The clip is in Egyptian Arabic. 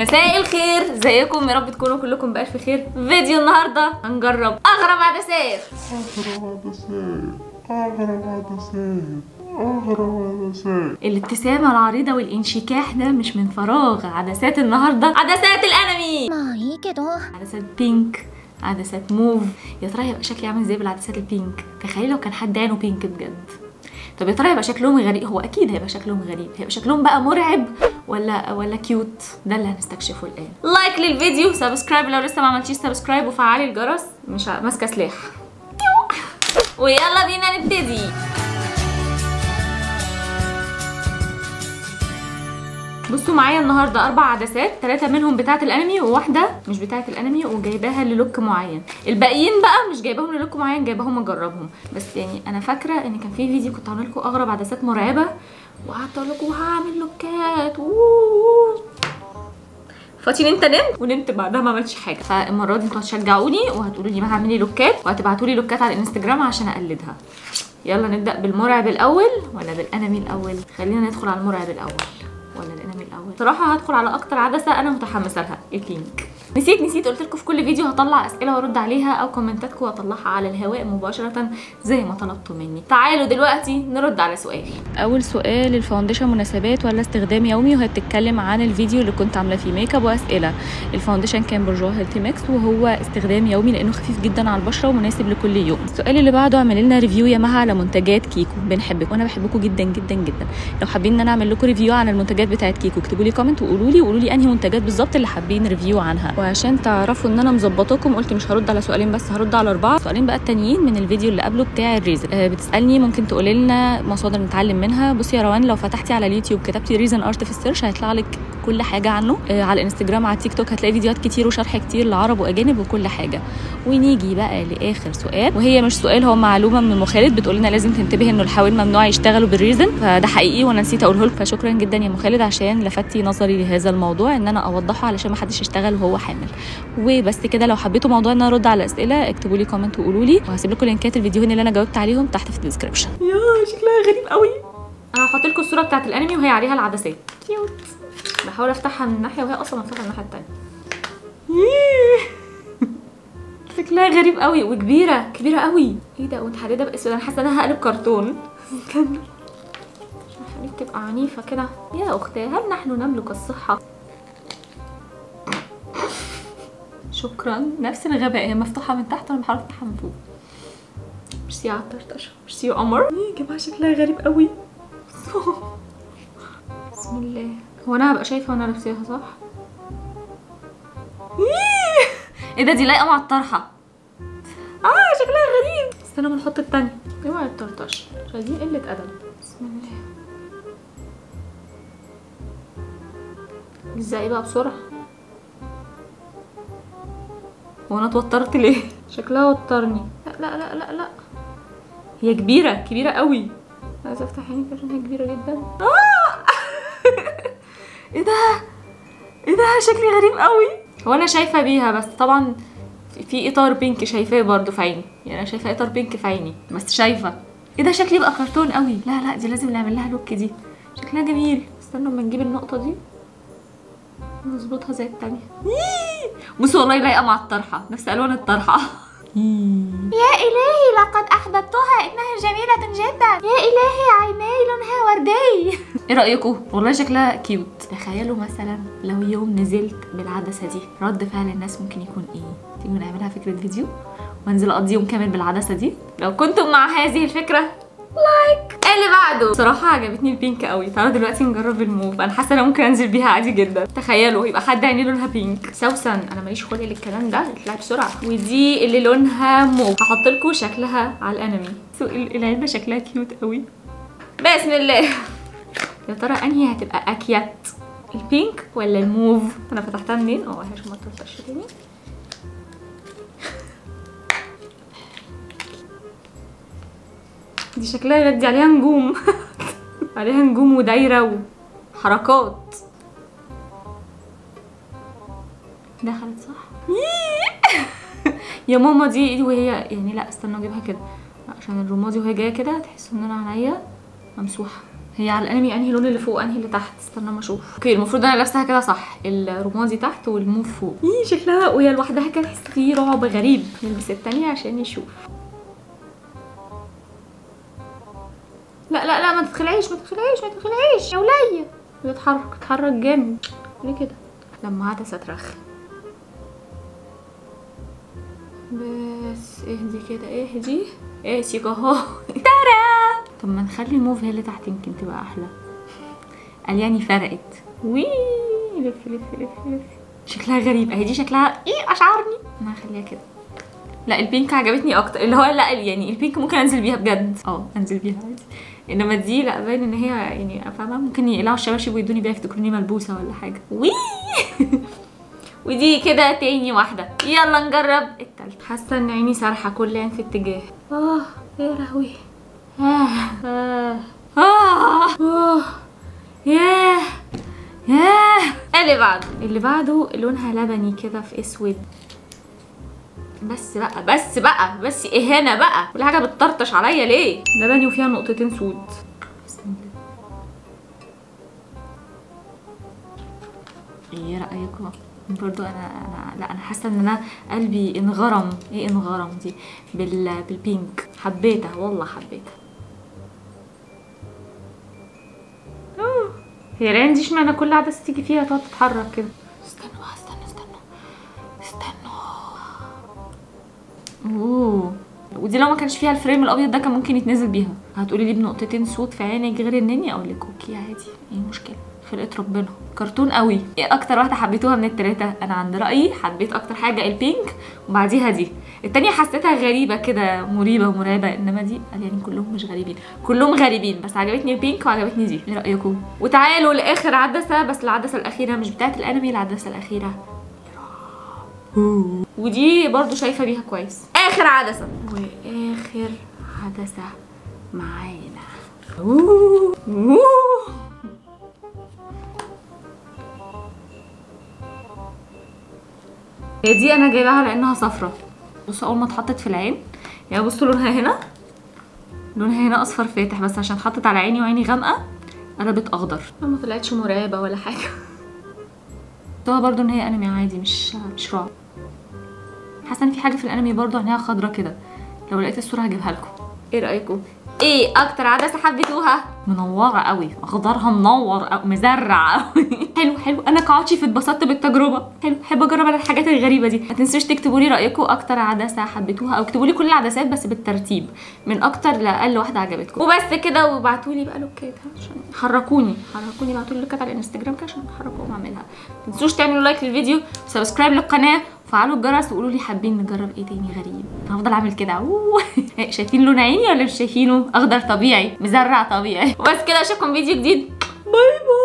مساء الخير ازيكم يا رب تكونوا كلكم بألف خير فيديو النهارده هنجرب اغرب عدسات أغرب عدسات أغرب عدسات أغرب عدسات الابتسامة العريضة والانشكاح ده مش من فراغ عدسات النهارده عدسات الانمي まあいいけど عدسات بينك عدسات موف يا ترى هيبقى شكلي عامل ازاي بالعدسات البينك تخيل لو كان حد عينه بينك بجد طب يا ترى هيبقى شكلهم غريب هو اكيد هيبقى شكلهم غريب هيبقى شكلهم بقى مرعب ولا ولا كيوت ده اللي هنستكشفه الان لايك للفيديو سبسكرايب لو لسه ما عملتيش سبسكرايب وفعلي الجرس مش ع- ماسكه سلاح ويلا بينا نبتدي بصوا معايا النهارده اربع عدسات ثلاثه منهم بتاعه الانمي وواحده مش بتاعه الانمي وجايباها للوك معين الباقيين بقى مش جايباهم للوك معين جايباهم اجربهم بس يعني انا فاكره ان كان في فيديو كنت عامله لكم اغرب عدسات مرعبه وقعدت اقول لكم هعمل لوكات أوه. فاتين انت نمت ونمت بعدها ما عملتش حاجه فالمره دي انتوا هتشجعوني وهتقولوا لي ما هعملي لوكات وهتبعتوا لي لوكات على الانستجرام عشان اقلدها يلا نبدا بالمرعب الاول ولا بالانمي الاول خلينا ندخل على المرعب الاول ولا الانمي الاول صراحه هدخل على اكتر عدسه انا متحمسه لها البينك نسيت نسيت قلت لكم في كل فيديو هطلع اسئله وارد عليها او كومنتاتكم واطلعها على الهواء مباشره زي ما طلبتوا مني تعالوا دلوقتي نرد على سؤال اول سؤال الفاونديشن مناسبات ولا استخدام يومي وهي بتتكلم عن الفيديو اللي كنت عامله فيه ميك اب واسئله الفاونديشن كان برجوا هيلثي ميكس وهو استخدام يومي لانه خفيف جدا على البشره ومناسب لكل يوم السؤال اللي بعده اعمل لنا ريفيو يا مها على منتجات كيكو بنحبك وانا بحبكم جدا جدا جدا لو حابين ان انا اعمل لكم ريفيو عن المنتجات بتاعت كيكو اكتبوا لي كومنت وقولوا لي وقولوا لي انهي منتجات بالظبط اللي حابين ريفيو عنها وعشان تعرفوا ان انا مظبطاكم قلت مش هرد على سؤالين بس هرد على اربعه سؤالين بقى التانيين من الفيديو اللي قبله بتاع الريزن آه بتسالني ممكن تقولي لنا مصادر نتعلم منها بصي يا روان لو فتحتي على اليوتيوب كتبتي ريزن ارت في السيرش هيطلع لك كل حاجه عنه آه على الانستجرام على التيك توك هتلاقي فيديوهات كتير وشرح كتير لعرب واجانب وكل حاجه ونيجي بقى لاخر سؤال وهي مش سؤال هو معلومه من ام خالد بتقول لنا لازم تنتبهي انه الحوامل ممنوع يشتغلوا بالريزن فده حقيقي وانا نسيت اقوله لك فشكرا جدا يا ام خالد عشان لفتي نظري لهذا الموضوع ان انا اوضحه علشان ما حدش يشتغل وهو حامل وبس كده لو حبيتوا موضوع ان انا ارد على اسئله اكتبوا لي كومنت وقولوا لي وهسيب لكم لينكات الفيديوهين اللي انا جاوبت عليهم تحت في الديسكربشن يا شكلها غريب قوي انا هحط لكم الصوره بتاعت الانمي وهي عليها العدسات كيوت بحاول افتحها من ناحيه وهي اصلا مفتوحه من الناحيه التانيه شكلها غريب قوي وكبيره كبيره قوي ايه ده ومتحدده باسود انا حاسه ان انا هقلب كرتون استنى عشان حبيبتي تبقى عنيفه كده يا اختي هل نحن نملك الصحه شكرا نفس الغباء هي مفتوحه من تحت وانا بحاول افتحها من فوق ميرسي على الطرطشه ميرسي يا قمر ايه يا جماعه شكلها غريب قوي بسم الله هو انا هبقى شايفه وانا لابساها صح ايه ده دي لايقه مع الطرحه اه شكلها غريب استنى ما نحط التانية اوعي الطرطش عشان دي قله ادب بسم الله ازاي بقى بسرعه هو انا اتوترت ليه شكلها وترني لا لا لا لا لا هي كبيره كبيره قوي عايزه افتح عيني عشان هي كبيره جدا آه! ايه ده ايه ده شكلي غريب قوي هو انا شايفه بيها بس طبعا في- في اطار بينك شايفاه برضو في عيني يعني انا شايفه اطار بينك في عيني بس شايفه ايه ده شكلي بقى كرتون قوي لا لا دي لازم نعمل لها لوك دي شكلها جميل استنوا اما نجيب النقطه دي نظبطها زي التانية بصوا والله لايقه مع الطرحه نفس الوان الطرحه يا إلهي لقد أحببتها إنها جميلة جدا يا إلهي عيناي لونها وردي ايه رايكم والله شكلها كيوت تخيلوا مثلا لو يوم نزلت بالعدسه دي رد فعل الناس ممكن يكون ايه تيجوا نعملها فكره فيديو وانزل اقضي يوم كامل بالعدسه دي لو كنتم مع هذه الفكره لايك اللي بعده بصراحه عجبتني البينك قوي تعالوا دلوقتي نجرب الموف انا حاسه انا ممكن انزل بيها عادي جدا تخيلوا يبقى حد عينيه لونها بينك سوسن انا ماليش خلق للكلام ده اطلعي بسرعه ودي اللي لونها موف هحط لكم شكلها على الانمي سو ال- العلبه شكلها كيوت قوي بسم الله يا ترى انهي هتبقى اكيت البينك ولا الموف انا فتحتها منين اه عشان ما ترطش تاني دي شكلها دي عليها نجوم عليها نجوم ودايره وحركات دخلت صح يا ماما دي وهي يعني لا استنى اجيبها كده عشان الرمادي وهي جايه كده تحس ان انا عينيا ممسوحه هي على الانمي انهي لون اللي فوق انهي اللي تحت استنى ما اشوف اوكي المفروض انا لابسها كده صح الرمادي تحت والموف فوق ايه شكلها وهي لوحدها كده تحس فيه رعب غريب نلبس التانية عشان نشوف لا لا لا ما تتخلعيش ما تتخلعيش ما تتخلعيش يا ولية بتتحرك بتتحرك جامد ليه كده لما عدسة ترخي بس اهدي كده اهدي اهدي اهو ترى طب ما نخلي الموف هي اللي تحت يمكن تبقى احلى قال يعني فرقت وي لف لف لف لف شكلها غريب اهي دي شكلها ايه اشعرني انا هخليها كده لا البينك عجبتني اكتر اللي هو لا يعني البينك ممكن انزل بيها بجد اه انزل بيها عادي انما دي لا باين ان هي يعني فاهمه ممكن يقلعوا الشباشب ويدوني بيها يفتكروني ملبوسه ولا حاجه وي ودي كده تاني واحدة يلا نجرب التالتة حاسة ان عيني سارحة كل عين في اتجاه اه يا لهوي آه آه آه آه ياه ياه اللي بعده اللي بعده لونها لبني كده في اسود بس بقى بس بقى بس اهانة بقى كل حاجة بتطرطش عليا ليه لبني وفيها نقطتين سود بسم الله ايه رأيكم برضو انا انا لا انا حاسه ان انا قلبي انغرم ايه انغرم دي بال بالبينك حبيتها والله حبيتها أوه. هي العين دي اشمعنى كل عدسه تيجي فيها تقعد تتحرك كده استنوا بقى استنوا استنوا استنوا اوه ودي لو ما كانش فيها الفريم الابيض ده كان ممكن يتنزل بيها هتقولي لي بنقطتين سود في عينك غير النني اقول لك اوكي عادي ايه المشكله خلقة ربنا كرتون قوي ايه اكتر واحده حبيتوها من التلاته انا عند رايي حبيت اكتر حاجه البينك وبعديها دي التانية حسيتها غريبة كده مريبة ومرعبة انما دي قال يعني كلهم مش غريبين كلهم غريبين بس عجبتني البينك وعجبتني دي ايه رايكم وتعالوا لاخر عدسة بس العدسة الاخيرة مش بتاعت الانمي العدسة الاخيرة ودي برضو شايفة بيها كويس اخر عدسة واخر عدسة معانا أوه. أوه. هي دي انا جايباها لانها صفرة بصوا اول ما اتحطت في العين يعني بصوا لونها هنا لونها هنا اصفر فاتح بس عشان اتحطت على عيني وعيني غامقه قلبت اخضر ما طلعتش مرعبه ولا حاجه ده برضو ان هي انمي عادي مش مش رعب حاسه ان في حاجه في الانمي برضو عينيها خضرة كده لو لقيت الصوره هجيبها لكم ايه رايكم ايه اكتر عدسه حبيتوها منوره قوي اخضرها منور او مزرع قوي حلو حلو انا كعاطشي اتبسطت بالتجربه حلو بحب اجرب انا الحاجات الغريبه دي ما تنسوش تكتبوا لي رايكم اكتر عدسه حبيتوها او اكتبوا لي كل العدسات بس بالترتيب من اكتر لاقل واحده عجبتكم وبس كده وابعتوا لي بقى لوكات عشان حركوني حركوني ابعتوا لي لوكات على الانستجرام كده عشان احرك واقوم اعملها ما تنسوش تعملوا لايك للفيديو وسبسكرايب للقناه وفعلوا الجرس وقولوا لي حابين نجرب ايه تاني غريب انا هفضل اعمل كده أوه. شايفين لون عيني ولا مش شايفينه اخضر طبيعي مزرع طبيعي وبس كده اشوفكم فيديو جديد باي باي